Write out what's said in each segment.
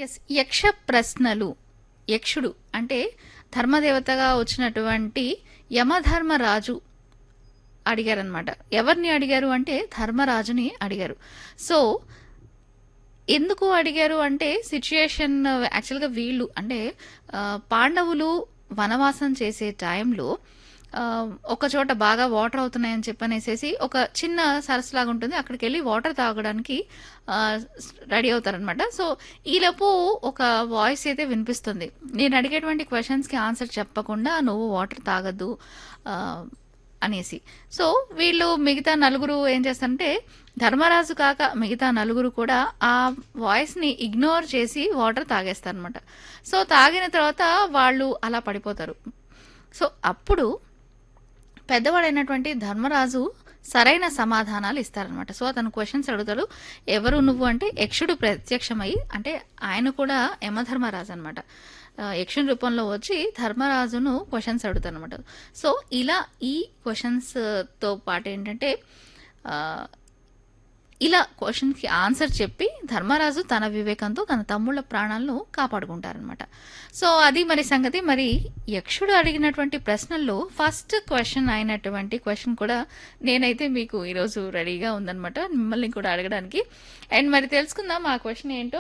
yes యక్ష ప్రశ్నలు యక్షుడు అంటే ధర్మదేవతగా వచ్చినటువంటి యమధర్మరాజు అడిగారనమాట ఎవరిని అడిగారు అంటే ధర్మరాజుని అడిగారు సో ఎందుకు అడిగారు అంటే సిచ్యుయేషన్ యాక్చువల్గా వీళ్ళు అంటే ఆ, పాండవులు వనవాసం చేసే టైంలో ఆ, ఒక చోట బాగా వాటర్ అవుతున్నాయని చెప్పనేసేసి ఒక చిన్న సరస్సు లాగా ఉంటుంది అక్కడికి వెళ్ళి వాటర్ తాగడానికి రెడీ అవుతారనమాట సో ఈలోపు ఒక వాయిస్ అయితే వినిపిస్తుంది నేను అడిగేటువంటి క్వశ్చన్స్కి ఆన్సర్ చెప్పకుండా నువ్వు వాటర్ తాగద్దు ఆ, అనేసి సో వీళ్ళు మిగతా నలుగురు ఏం చేస్తారంటే ధర్మరాజు కాక మిగతా నలుగురు కూడా ఆ వాయిస్ని ఇగ్నోర్ చేసి వాటర్ తాగేస్తారనమాట సో తాగిన తర్వాత వాళ్ళు అలా పడిపోతారు సో అప్పుడు పెద్దవాడైనటువంటి ధర్మరాజు సరైన సమాధానాలు ఇస్తారనమాట సో అతను క్వశ్చన్స్ అడుగుతాడు ఎవరు నువ్వు అంటే యక్షుడు ప్రత్యక్షమై అంటే ఆయన కూడా యమధర్మరాజు అనమాట యక్షుని రూపంలో వచ్చి ధర్మరాజును క్వశ్చన్స్ అడుగుతారు అనమాట సో ఇలా ఈ క్వశ్చన్స్తో పాటు ఏంటంటే ఆ, ఇలా క్వశ్చన్కి ఆన్సర్ చెప్పి ధర్మరాజు తన వివేకంతో తన తమ్ముళ్ళ ప్రాణాలను కాపాడుకుంటారనమాట సో అది మరి సంగతి మరి యక్షుడు అడిగినటువంటి ప్రశ్నల్లో ఫస్ట్ క్వశ్చన్ అయినటువంటి క్వశ్చన్ కూడా నేనైతే మీకు ఈరోజు రెడీగా ఉందన్నమాట మిమ్మల్ని కూడా అడగడానికి అండ్ మరి తెలుసుకుందాం ఆ క్వశ్చన్ ఏంటో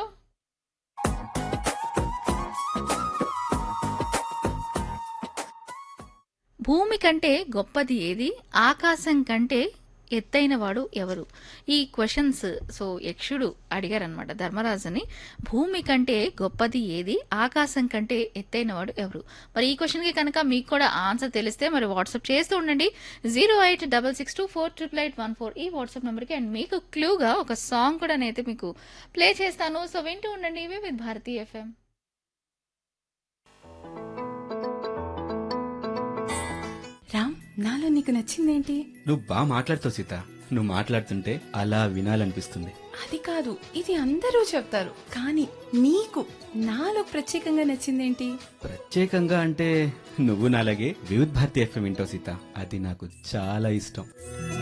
భూమి కంటే గొప్పది ఏది ఆకాశం కంటే ఎత్తైన వాడు ఎవరు ఈ క్వశ్చన్స్ సో యక్షుడు అడిగారనమాట ధర్మరాజుని భూమి కంటే గొప్పది ఏది ఆకాశం కంటే ఎత్తైన వాడు ఎవరు మరి ఈ క్వశ్చన్కి కనుక మీకు కూడా ఆన్సర్ తెలిస్తే మరి వాట్సాప్ చేస్తూ ఉండండి zero eight double six two four triple eight one four ఈ వాట్సాప్ నెంబర్కి అండ్ మీకు క్లూగా ఒక సాంగ్ కూడా నేనైతే మీకు ప్లే చేస్తాను సో వింటూ ఉండండి ఇవే విత్ భారతీ ఎఫ్ఎం రామ్ నాలో నీకు నచ్చిందేంటి నువ్వు బాగా మాట్లాడుతావు సీత నువ్వు మాట్లాడుతుంటే అలా వినాలనిపిస్తుంది అది కాదు ఇది అందరూ చెప్తారు కానీ నీకు నాలో ప్రత్యేకంగా నచ్చిందేంటి ప్రత్యేకంగా అంటే నువ్వు నాలాగే వివిధ్ భారతి ఎఫ్ఎం వింటావు సీత అది నాకు చాలా ఇష్టం